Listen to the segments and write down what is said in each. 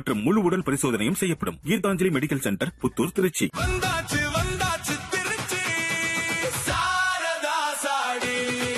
மற்றும் முழு உடல் பரிசோதனையும் செய்யப்படும் கீதாஞ்சலி மெடிக்கல் சென்டர் புத்தூர் திருச்சி வந்தாச்சு வந்தாச்சு திருச்சி சாரதா சாடி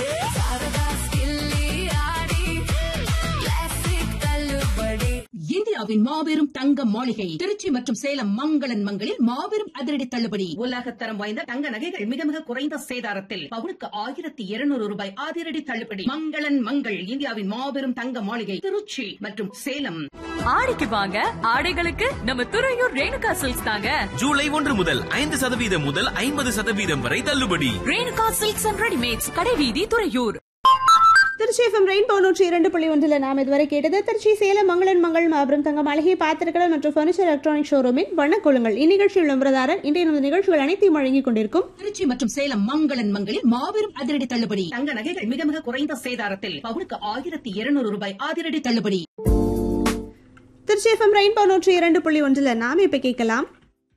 இந்தியாவின் மாபெரும் தங்க மாளிகை திருச்சி மற்றும் சேலம் மங்களன் மங்களில் மாபெரும் அதிரடி தள்ளுபடி உலகத்தரம் வாய்ந்த தங்க நகைகள் மிக மிக குறைந்த சேதாரத்தில் பவுனுக்கு ஆயிரத்தி இருநூறு ரூபாய் அதிரடி தள்ளுபடி மங்களன் மங்கள் இந்தியாவின் மாபெரும் தங்க மாளிகை திருச்சி மற்றும் சேலம் ஆடிக்கு வாங்க ஆடைகளுக்கு நம்ம துறையூர் ரேணுகா சில்க்ஸ் தாங்க ஜூலை ஒன்று முதல் ஐந்து சதவீதம் முதல் ஐம்பது சதவீதம் வரை தள்ளுபடி ரேணுகா சில்க்ஸ் அண்ட் ரெடிமேட்ஸ் கடைவீதி துறையூர் திருச்சி எஃப்எம் ரெயின்போ நூற்றி இரண்டு புள்ளி ஒன்றில் நாம் இதுவரை கேட்டது திருச்சி சேலம் மங்களன் மங்கள் மாபெரும் தங்க மாளிகை பாத்திரக்கடல் மற்றும் ஃபர்னிச்சர் எலக்ட்ரானிக் ஷோரூமின் வண்ணக்கொள்ளுங்கள் இந்நிகழ்ச்சி விளம்பரதாரர் இன்றைய நமது நிகழ்ச்சிகள் அனைத்தையும் வழங்கிக் கொண்டிருக்கும் திருச்சி மற்றும் சேலம் மங்களன் மங்களில் மாபெரும் அதிரடி தள்ளுபடி தங்க நகைகள் மிக மிக குறைந்த சேதாரத்தில் பவுனுக்கு ஆயிரத்தி இருநூறு ரூபாய் அதிரடி தள்ளுபடி திருச்சி எஃப்எம் ரெயின்போ நூற்றி இரண்டு புள்ளி ஒன்றில் நாம் இப்ப கேட்கலாம்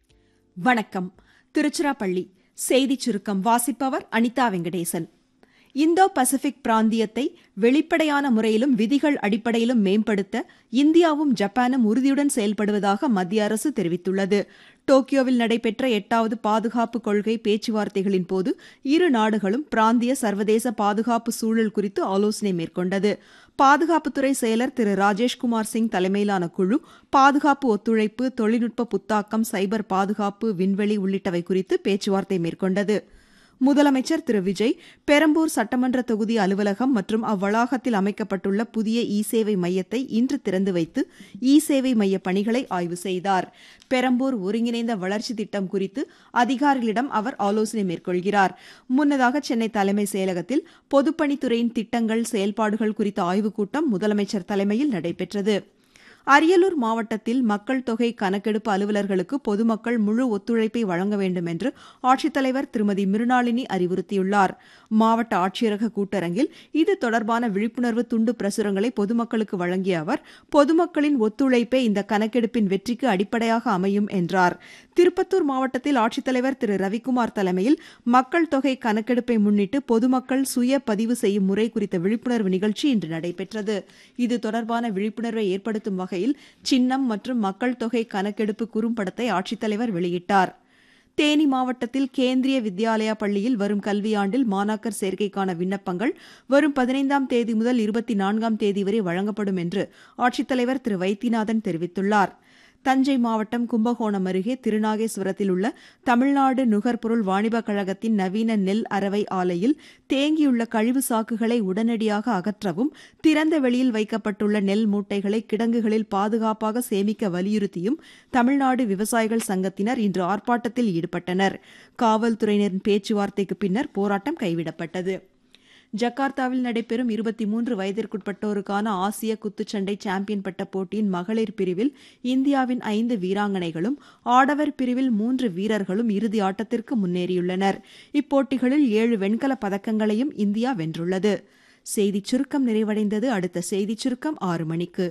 வணக்கம் திருச்சிராப்பள்ளி செய்திச் சுருக்கம் வாசிப்பவர் அனிதா வெங்கடேசன் இந்தோ பசிபிக் பிராந்தியத்தை வெளிப்படையான முறையிலும் விதிகள் அடிப்படையிலும் மேம்படுத்த இந்தியாவும் ஜப்பானும் உறுதியுடன் செயல்படுவதாக மத்திய அரசு தெரிவித்துள்ளது டோக்கியோவில் நடைபெற்ற எட்டாவது பாதுகாப்பு கொள்கை பேச்சுவார்த்தைகளின் போது இரு நாடுகளும் பிராந்திய சர்வதேச பாதுகாப்பு சூழல் குறித்து ஆலோசனை மேற்கொண்டது பாதுகாப்புத்துறை செயலர் திரு ராஜேஷ்குமார் சிங் தலைமையிலான குழு பாதுகாப்பு ஒத்துழைப்பு தொழில்நுட்ப புத்தாக்கம் சைபர் பாதுகாப்பு விண்வெளி உள்ளிட்டவை குறித்து பேச்சுவார்த்தை மேற்கொண்டது முதலமைச்சர் திரு விஜய் பெரம்பூர் சட்டமன்ற தொகுதி அலுவலகம் மற்றும் அவ்வளாகத்தில் அமைக்கப்பட்டுள்ள புதிய இ சேவை மையத்தை இன்று திறந்து வைத்து இ சேவை மைய பணிகளை ஆய்வு செய்தார் பெரம்பூர் ஒருங்கிணைந்த வளர்ச்சி திட்டம் குறித்து அதிகாரிகளிடம் அவர் ஆலோசனை மேற்கொள்கிறார் முன்னதாக சென்னை தலைமை செயலகத்தில் பொதுப்பணித்துறையின் திட்டங்கள் செயல்பாடுகள் குறித்த ஆய்வுக் கூட்டம் முதலமைச்சர் தலைமையில் நடைபெற்றது அரியலூர் மாவட்டத்தில் மக்கள் தொகை கணக்கெடுப்பு அலுவலர்களுக்கு பொதுமக்கள் முழு ஒத்துழைப்பை வழங்க வேண்டும் என்று ஆட்சித்தலைவர் திருமதி மிருணாளினி அறிவுறுத்தியுள்ளார் மாவட்ட ஆட்சியரக கூட்டரங்கில் இது தொடர்பான விழிப்புணர்வு துண்டு பிரசுரங்களை பொதுமக்களுக்கு வழங்கிய அவர் பொதுமக்களின் ஒத்துழைப்பே இந்த கணக்கெடுப்பின் வெற்றிக்கு அடிப்படையாக அமையும் என்றார் திருப்பத்தூர் மாவட்டத்தில் ஆட்சித்தலைவர் திரு ரவிக்குமார் தலைமையில் மக்கள் தொகை கணக்கெடுப்பை முன்னிட்டு பொதுமக்கள் சுய பதிவு செய்யும் முறை குறித்த விழிப்புணர்வு நிகழ்ச்சி இன்று நடைபெற்றது இது தொடர்பான விழிப்புணர்வை ஏற்படுத்தும் வகையில் சின்னம் மற்றும் மக்கள் தொகை கணக்கெடுப்பு குறும்படத்தை ஆட்சித்தலைவர் வெளியிட்டார் தேனி மாவட்டத்தில் கேந்திரிய வித்யாலயா பள்ளியில் வரும் கல்வியாண்டில் மாணாக்கர் சேர்க்கைக்கான விண்ணப்பங்கள் வரும் பதினைந்தாம் தேதி முதல் இருபத்தி நான்காம் தேதி வரை வழங்கப்படும் என்று ஆட்சித்தலைவர் திரு வைத்தியநாதன் தெரிவித்துள்ளார் தஞ்சை மாவட்டம் கும்பகோணம் அருகே திருநாகேஸ்வரத்தில் உள்ள தமிழ்நாடு நுகர்பொருள் வாணிபக் கழகத்தின் நவீன நெல் அரவை ஆலையில் தேங்கியுள்ள கழிவு சாக்குகளை உடனடியாக அகற்றவும் திறந்த வெளியில் வைக்கப்பட்டுள்ள நெல் மூட்டைகளை கிடங்குகளில் பாதுகாப்பாக சேமிக்க வலியுறுத்தியும் தமிழ்நாடு விவசாயிகள் சங்கத்தினர் இன்று ஆர்ப்பாட்டத்தில் ஈடுபட்டனர் காவல்துறையினரின் பேச்சுவார்த்தைக்கு பின்னர் போராட்டம் கைவிடப்பட்டது ஜகார்த்தாவில் நடைபெறும் இருபத்தி மூன்று வயதிற்குட்பட்டோருக்கான ஆசிய குத்துச்சண்டை சாம்பியன் பட்ட போட்டியின் மகளிர் பிரிவில் இந்தியாவின் ஐந்து வீராங்கனைகளும் ஆடவர் பிரிவில் மூன்று வீரர்களும் இறுதி ஆட்டத்திற்கு முன்னேறியுள்ளனர் இப்போட்டிகளில் ஏழு வெண்கலப் பதக்கங்களையும் இந்தியா வென்றுள்ளது செய்திச் சுருக்கம் நிறைவடைந்தது அடுத்த செய்திச் சுருக்கம் ஆறு மணிக்கு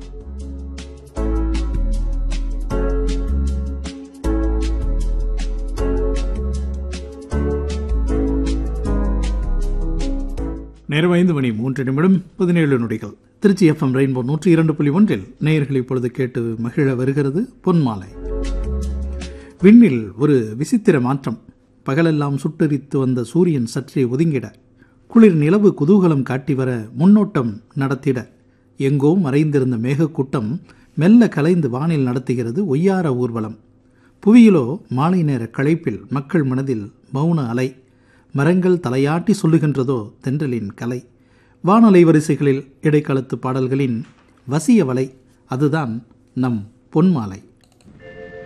நேரம் ஐந்து மணி மூன்று நிமிடம் பதினேழு நொடிகள் திருச்சி எஃப்எம் ரெயின்போ நூற்றி இரண்டு புள்ளி ஒன்றில் நேயர்கள் இப்பொழுது கேட்டு மகிழ வருகிறது பொன்மாலை விண்ணில் ஒரு விசித்திர மாற்றம் பகலெல்லாம் சுட்டெரித்து வந்த சூரியன் சற்றே ஒதுங்கிட குளிர் நிலவு குதூகலம் காட்டி வர முன்னோட்டம் நடத்திட எங்கோ மறைந்திருந்த மேகக்கூட்டம் மெல்ல கலைந்து வானில் நடத்துகிறது ஒய்யார ஊர்வலம் புவியிலோ மாலை நேர களைப்பில் மக்கள் மனதில் மௌன அலை மரங்கள் தலையாட்டி சொல்லுகின்றதோ தென்றலின் கலை வானலை வரிசைகளில் இடைக்காலத்து பாடல்களின் வசிய வலை அதுதான் நம் பொன்மாலை